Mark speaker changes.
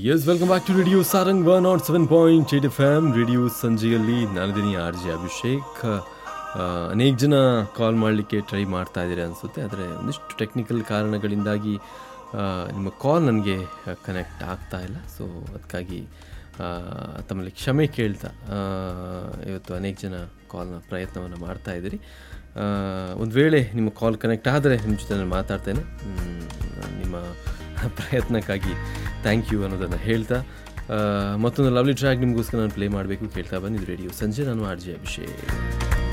Speaker 1: S welcome back to radio Sarang one nought seven point eight F M radio ಸಂಜೆಯಲ್ಲಿ ನಾನಿದ್ದೀನಿ R J Abhishek ಆ, ಅನೇಕ ಜನ ಕಾಲ್ ಮಾಡಲಿಕ್ಕೆ ಟ್ರೈ ಮಾಡ್ತಾ ಇದ್ದೀರಿ ಅನಿಸುತ್ತೆ ಆದರೆ ಒಂದಿಷ್ಟು ಟೆಕ್ನಿಕಲ್ ಕಾರಣಗಳಿಂದಾಗಿ ಆ, ನಿಮ್ಮ ಕಾಲ್ ನನಗೆ ಕನೆಕ್ಟ್ ಆಗ್ತಾ ಇಲ್ಲ ಸೊ ಅದಕ್ಕಾಗಿ ಆ, ತಮ್ಮಲ್ಲಿ ಕ್ಷಮೆ ಕೇಳ್ತಾ ಆ, ಇವತ್ತು ಅನೇಕ ಜನ ಕಾಲ್ನ ಪ್ರಯತ್ನವನ್ನು ಮಾಡ್ತಾ ಇದ್ದೀರಿ ಒಂದು ವೇಳೆ ನಿಮ್ಮ ಕಾಲ್ ಕನೆಕ್ಟ್ ಆದರೆ ನಿಮ್ಮ ಜೊತೆ ನಾನು ಮಾತಾಡ್ತೇನೆ ಮ್, ನಿಮ್ಮ ಪ್ರಯತ್ನಕ್ಕಾಗಿ ಥ್ಯಾಂಕ್ ಯು ಅನ್ನೋದನ್ನು ಹೇಳ್ತಾ ಆ, ಮತ್ತೊಂದು ಲವ್ಲಿ ಟ್ರ್ಯಾಕ್ ನಿಮಗೋಸ್ಕರ ನಾನು ಪ್ಲೇ ಮಾಡಬೇಕು ಕೇಳ್ತಾ ಬಂದಿದ್ದು ರೇಡಿಯೋ ಸಂಜೆ ನಾನು ಆರ್ ಜೆ ಅಭಿಷೇಕ್